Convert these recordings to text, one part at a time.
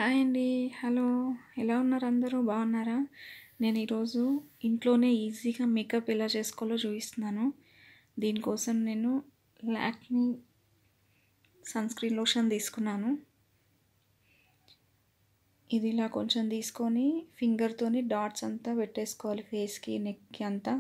Hi అండి. Hello. ఎలా ఉన్నారు అందరూ? బాగున్నారా? నేను ఈరోజు ఇంట్లోనే ఈజీగా మేకప్ ఎలా చేసుకోవాలో చూపిస్తున్నాను. దీనికోసం నేను లాక్మీ సన్‌స్క్రీన్ లోషన్ తీసుకున్నాను. ఇది ఇలా కొంచెం తీసుకొని ఫింగర్‌తోని డాట్స్ అంతా పెట్టేసుకోవాలి ఫేస్‌కి, నెక్‌కి అంతా.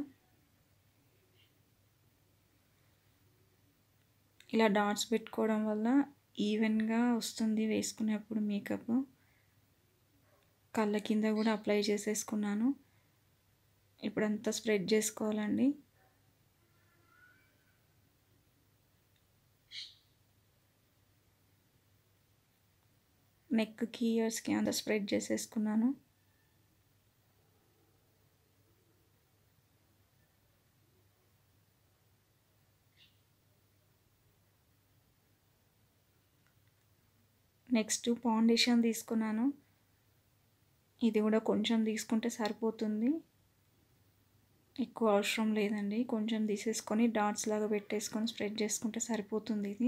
ఇలా డాట్స్ పెట్టుకోవడం వల్ల ఈవెన్‌గా వస్తుంది వేసుకునేప్పుడు మేకప్. కళ్ళ కింద కూడా అప్లై చేసేసుకున్నాను. ఇప్పుడంతా స్ప్రెడ్ చేసుకోవాలండి. నెక్‌కి, ఇయర్స్‌కి అంతా స్ప్రెడ్ చేసేసుకున్నాను. నెక్స్ట్ ఫౌండేషన్ తీసుకున్నాను. ఇది కూడా కొంచెం తీసుకుంటే సరిపోతుంది. ఎక్కువ అవసరం లేదండి. కొంచెం తీసేసుకొని డాట్స్ లాగా పెట్టేసుకొని స్ప్రెడ్ చేసుకుంటే సరిపోతుంది ఇది.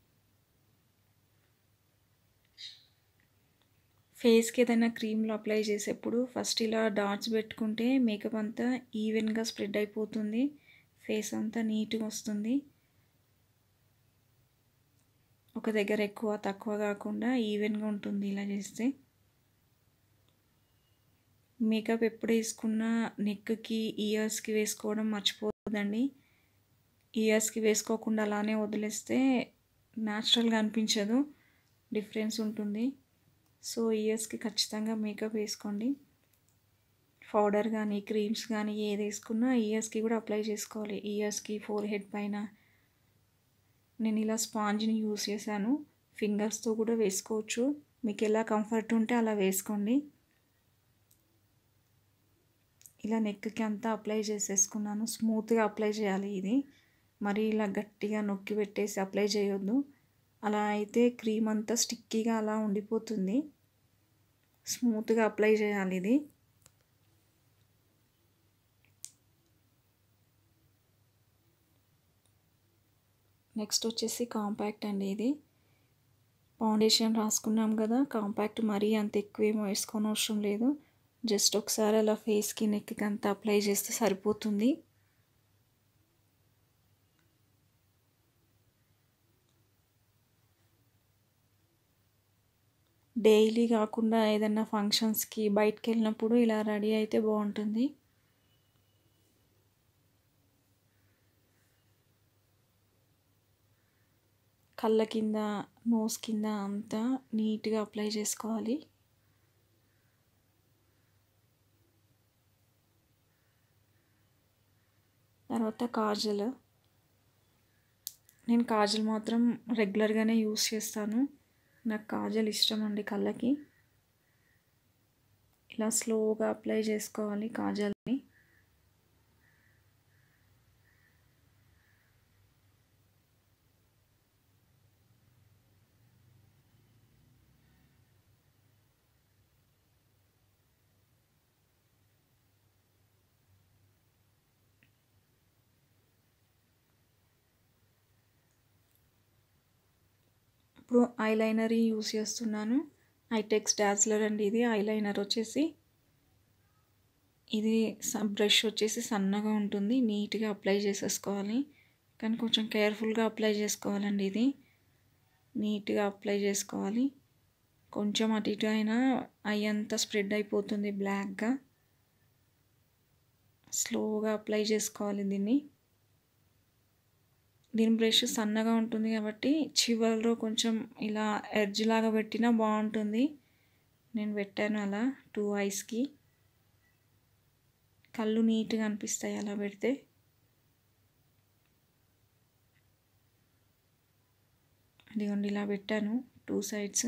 ఫేస్‌కి ఏదైనా క్రీమ్‌లు అప్లై చేసేప్పుడు ఫస్ట్ ఇలా డాట్స్ పెట్టుకుంటే మేకప్ అంతా ఈవెన్‌గా స్ప్రెడ్ అయిపోతుంది. ఫేస్ అంతా నీట్‌గా వస్తుంది. ఒక దగ్గర ఎక్కువ, తక్కువ కాకుండా ఈవెన్‌గా ఉంటుంది ఇలా చేస్తే. మేకప్ ఎప్పుడు వేసుకున్నా నెక్‌కి, ఇయర్స్‌కి వేసుకోవడం మర్చిపోవద్దండి. ఇయర్స్‌కి వేసుకోకుండా అలానే వదిలేస్తే న్యాచురల్‌గా అనిపించదు. డిఫరెన్స్ ఉంటుంది. సో, ఇయర్స్‌కి ఖచ్చితంగా మేకప్ వేసుకోండి. పౌడర్ గానీ, క్రీమ్స్ గానీ ఏది వేసుకున్నా ఇయర్స్‌కి కూడా అప్లై చేసుకోవాలి. ఇయర్స్‌కి, ఫోర్‌హెడ్ పైన. నేను ఇలా స్పాంజ్‌ని యూజ్ చేశాను. ఫింగర్స్‌తో కూడా వేసుకోవచ్చు. మీకు ఎలా కంఫర్ట్ ఉంటే అలా వేసుకోండి. ఇలా నెక్‌కి అంతా అప్లై చేసేసుకున్నాను. స్మూత్‌గా అప్లై చేయాలి ఇది. మరీ ఇలా గట్టిగా నొక్కి పెట్టేసి అప్లై చేయొద్దు. అలా అయితే క్రీమ్ అంతా స్టిక్కీగా అలా ఉండిపోతుంది. స్మూత్‌గా అప్లై చేయాలి ఇది. నెక్స్ట్ వచ్చేసి కాంపాక్ట్ అండి ఇది. ఫౌండేషన్ రాసుకున్నాం కదా! కాంపాక్ట్ మరీ అంత ఎక్కువేమి వేసుకోనవసరం లేదు. జస్ట్ ఒకసారి అలా ఫేస్‌కి, నెక్‌కి అంతా అప్లై చేస్తే సరిపోతుంది. డైలీ కాకుండా ఏదైనా ఫంక్షన్స్‌కి బయటికెళ్ళినప్పుడు ఇలా రెడీ అయితే బాగుంటుంది. కళ్ళ కింద, నోస్ కింద అంతా నీట్‌గా అప్లై చేసుకోవాలి. తర్వాత కాజల్. నేను కాజల్ మాత్రం రెగ్యులర్‌గానే యూజ్ చేస్తాను. నాకు కాజల్ ఇష్టం అండి కళ్ళకి. ఇలా స్లోగా అప్లై చేసుకోవాలి కాజల్‌ని. ఇప్పుడు ఐలైనర్ యూజ్ చేస్తున్నాను. ఐటెక్స్ డాజ్లర్ అండి ఇది ఐలైనర్ వచ్చేసి. ఇది స బ్రష్ వచ్చేసి సన్నగా ఉంటుంది. నీట్‌గా అప్లై చేసేసుకోవాలి. కానీ కొంచెం కేర్‌ఫుల్‌గా అప్లై చేసుకోవాలండి ఇది. నీట్‌గా అప్లై చేసుకోవాలి. కొంచెం అటు ఇటు అయినా ఐ అంతా స్ప్రెడ్ అయిపోతుంది బ్లాక్‌గా. స్లోగా అప్లై చేసుకోవాలి దీన్ని. దీని బ్రష్ సన్నగా ఉంటుంది కాబట్టి చివర్లో కొంచెం ఇలా ఎడ్జ్ లాగా పెట్టినా బాగుంటుంది. నేను పెట్టాను అలా 2 ఐస్‌కి. కళ్ళు నీట్‌గా అనిపిస్తాయి అలా పెడితే. ఇదిగోండి ఇలా పెట్టాను 2 సైడ్స్.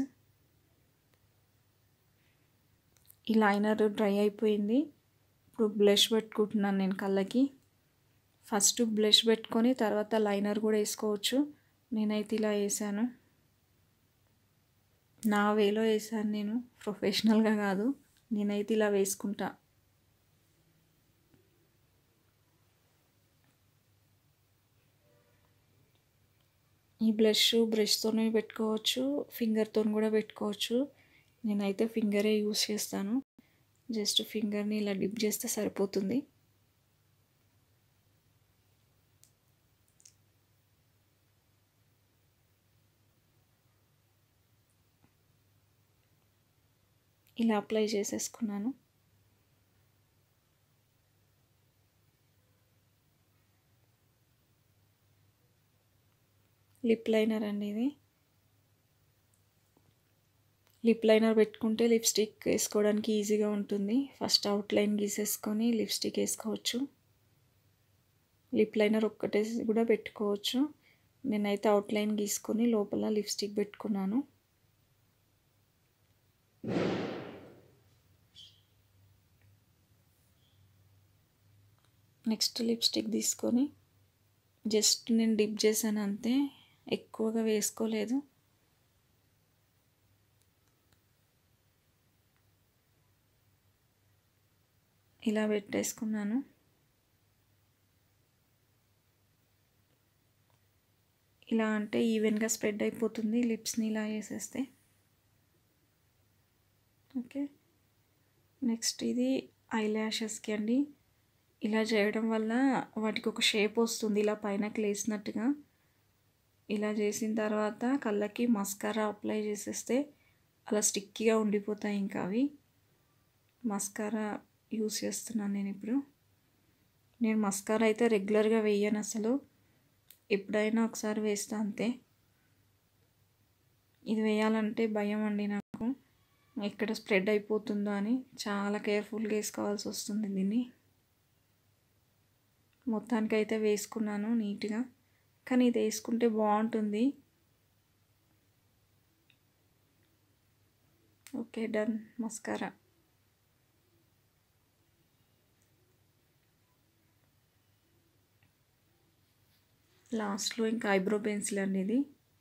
ఈ లైనర్ డ్రై అయిపోయింది. ఇప్పుడు బ్లష్ పెట్టుకుంటున్నాను నేను కళ్ళకి. ఫస్ట్ బ్లష్ పెట్టుకొని తర్వాత లైనర్ కూడా వేసుకోవచ్చు. నేనైతే ఇలా వేసాను. నా వేలో వేసాను నేను. ప్రొఫెషనల్‌గా కాదు. నేనైతే ఇలా వేసుకుంటా. ఈ బ్లష్ బ్రష్‌తోనే పెట్టుకోవచ్చు. ఫింగర్‌తోని కూడా పెట్టుకోవచ్చు. నేనైతే ఫింగరే యూస్ చేస్తాను జస్ట్ ఫింగర్ని ఇలా డిప్ చేస్తే సరిపోతుంది ఇలా అప్లై చేసేసుకున్నాను లిప్ లైనర్ అండి ఇది లిప్ లైనర్ పెట్టుకుంటే లిప్స్టిక్ వేసుకోవడానికి ఈజీగా ఉంటుంది ఫస్ట్ అవుట్ లైన్ గీసేసుకొని లిప్స్టిక్ వేసుకోవచ్చు లిప్ లైనర్ ఒక్కటే కూడా పెట్టుకోవచ్చు నేనైతే అవుట్ లైన్ గీసుకొని లోపల లిప్స్టిక్ పెట్టుకున్నాను నెక్స్ట్ లిప్స్టిక్ తీసుకొని జస్ట్ నేను డిప్ చేశాను అంతే ఎక్కువగా వేసుకోలేదు ఇలా పెట్టేసుకున్నాను ఇలా అంటే ఈవెన్గా స్ప్రెడ్ అయిపోతుంది లిప్స్ని ఇలా వేసేస్తే ఓకే నెక్స్ట్ ఇది ఐ ల్యాషెస్కి అండి ఇలా చేయడం వల్ల వాటికి ఒక షేప్ వస్తుంది ఇలా పైనకి లేసినట్టుగా ఇలా చేసిన తర్వాత కళ్ళకి మస్కారా అప్లై చేసేస్తే అలా స్టిక్కీగా ఉండిపోతాయి ఇంకా అవి మస్కారా యూస్ చేస్తున్నాను నేను ఇప్పుడు నేను మస్కారా అయితే రెగ్యులర్గా వేయను అసలు ఎప్పుడైనా ఒకసారి వేస్తా అంతే ఇది వేయాలంటే భయం అండి నాకు ఎక్కడ స్ప్రెడ్ అయిపోతుందో అని చాలా కేర్ఫుల్గా వేసుకోవాల్సి వస్తుంది దీన్ని మొత్తానికైతే వేసుకున్నాను నీట్గా కానీ ఇది వేసుకుంటే బాగుంటుంది ఓకే డన్ మస్కారా లాస్ట్లో ఇంకా ఐబ్రో పెన్సిల్ అండి ఇది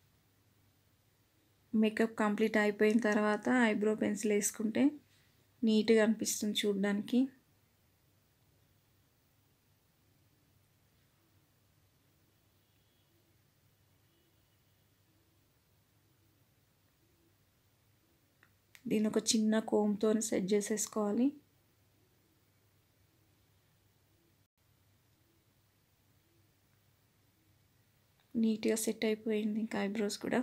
మేకప్ కంప్లీట్ అయిపోయిన తర్వాత ఐబ్రో పెన్సిల్ వేసుకుంటే నీట్గా అనిపిస్తుంది చూడడానికి దీని ఒక చిన్న కోమ్తో సెట్ చేసేసుకోవాలి నీట్గా సెట్ అయిపోయింది ఇంకా ఐబ్రోస్ కూడా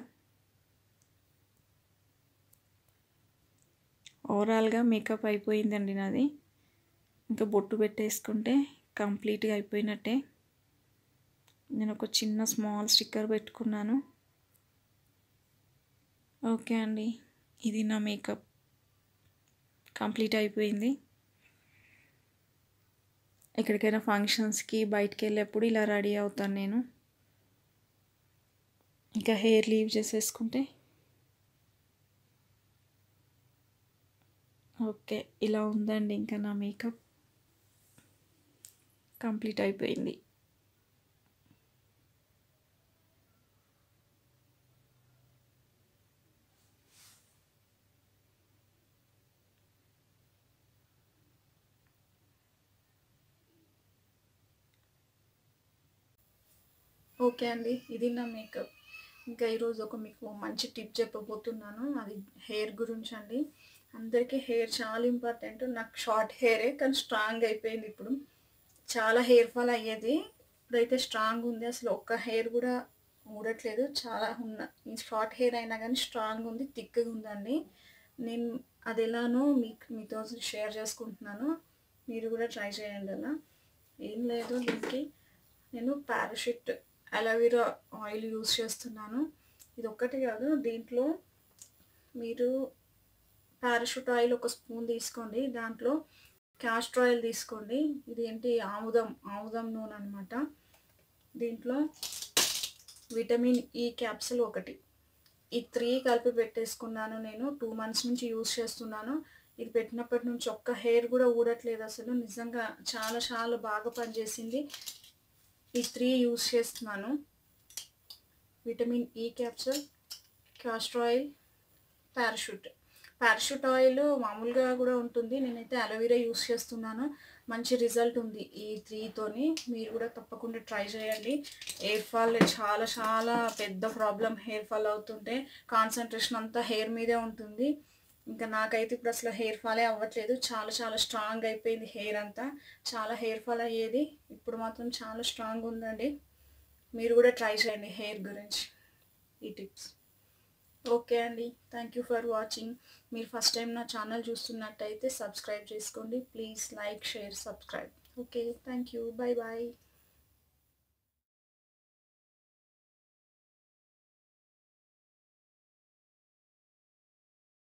ఓవరాల్గా మేకప్ అయిపోయిందండి నాది ఇంకా బొట్టు పెట్టేసుకుంటే కంప్లీట్గా అయిపోయినట్టే నేను ఒక చిన్న స్మాల్ స్టిక్కర్ పెట్టుకున్నాను ఓకే అండి ఇది నా మేకప్ కంప్లీట్ అయిపోయింది ఎక్కడికైనా ఫంక్షన్స్కి బయటికి వెళ్ళేప్పుడు ఇలా రెడీ అవుతాను నేను ఇంకా హెయిర్ లీవ్ చేసేసుకుంటే ఓకే ఇలా ఉందండి ఇంకా నా మేకప్ కంప్లీట్ అయిపోయింది ఓకే అండి ఇది నా మేకప్ ఇంకా ఈరోజు ఒక మీకు మంచి టిప్ చెప్పబోతున్నాను అది హెయిర్ గురించి అండి అందరికీ హెయిర్ చాలా ఇంపార్టెంట్ నాకు షార్ట్ హెయిరే కానీ స్ట్రాంగ్ అయిపోయింది ఇప్పుడు చాలా హెయిర్ ఫాల్ అయ్యేది ఇప్పుడైతే స్ట్రాంగ్ ఉంది అసలు ఒక్క హెయిర్ కూడా ఊడట్లేదు చాలా ఉన్న షార్ట్ హెయిర్ అయినా కానీ స్ట్రాంగ్ ఉంది థిక్గా ఉందండి నేను అది ఎలానో మీకు మీతో షేర్ చేసుకుంటున్నాను మీరు కూడా ట్రై చేయండి అలా ఏం లేదు దీనికి నేను పారాషూట్ అలోవెరా ఆయిల్ యూస్ చేస్తున్నాను ఇది ఒక్కటి కాదు దీంట్లో మీరు పారాషూట్ ఆయిల్ ఒక స్పూన్ తీసుకోండి దాంట్లో క్యాస్టర్ ఆయిల్ తీసుకోండి ఇది ఏంటి ఆముదం ఆముదం నూనె అనమాట దీంట్లో విటమిన్ ఈ క్యాప్సుల్ ఒకటి ఈ త్రీ కలిపి పెట్టేసుకున్నాను నేను టూ మంత్స్ నుంచి యూస్ చేస్తున్నాను ఇది పెట్టినప్పటి నుంచి ఒక్క హెయిర్ కూడా ఊడట్లేదు అసలు నిజంగా చాలా చాలా బాగా పనిచేసింది ఈ త్రీ యూస్ చేస్తున్నాను vitamin E capsule castor oil parachute parachute oil మామూలుగా కూడా ఉంటుంది నేనైతే అలోవెరా యూస్ చేస్తున్నాను మంచి రిజల్ట్ ఉంది ఈ త్రీతోని మీరు కూడా తప్పకుండా ట్రై చేయండి హెయిర్ ఫాల్ చాలా చాలా పెద్ద ప్రాబ్లం హెయిర్ ఫాల్ అవుతుంటే కాన్సన్ట్రేషన్ అంతా హెయిర్ మీదే ఉంటుంది ఇంకా నాకైతే ఇప్పుడు అసలు హెయిర్ ఫాలే అవ్వట్లేదు చాలా చాలా స్ట్రాంగ్ అయిపోయింది హెయిర్ అంతా చాలా హెయిర్ ఫాల్ అయ్యేది ఇప్పుడు మాత్రం చాలా స్ట్రాంగ్ ఉందండి మీరు కూడా ట్రై చేయండి హెయిర్ గురించి ఈ టిప్స్ ఓకే అండి థ్యాంక్ యూ ఫర్ వాచింగ్ మీరు ఫస్ట్ టైం నా ఛానల్ చూస్తున్నట్టయితే సబ్స్క్రైబ్ చేసుకోండి please like share subscribe okay thank you bye bye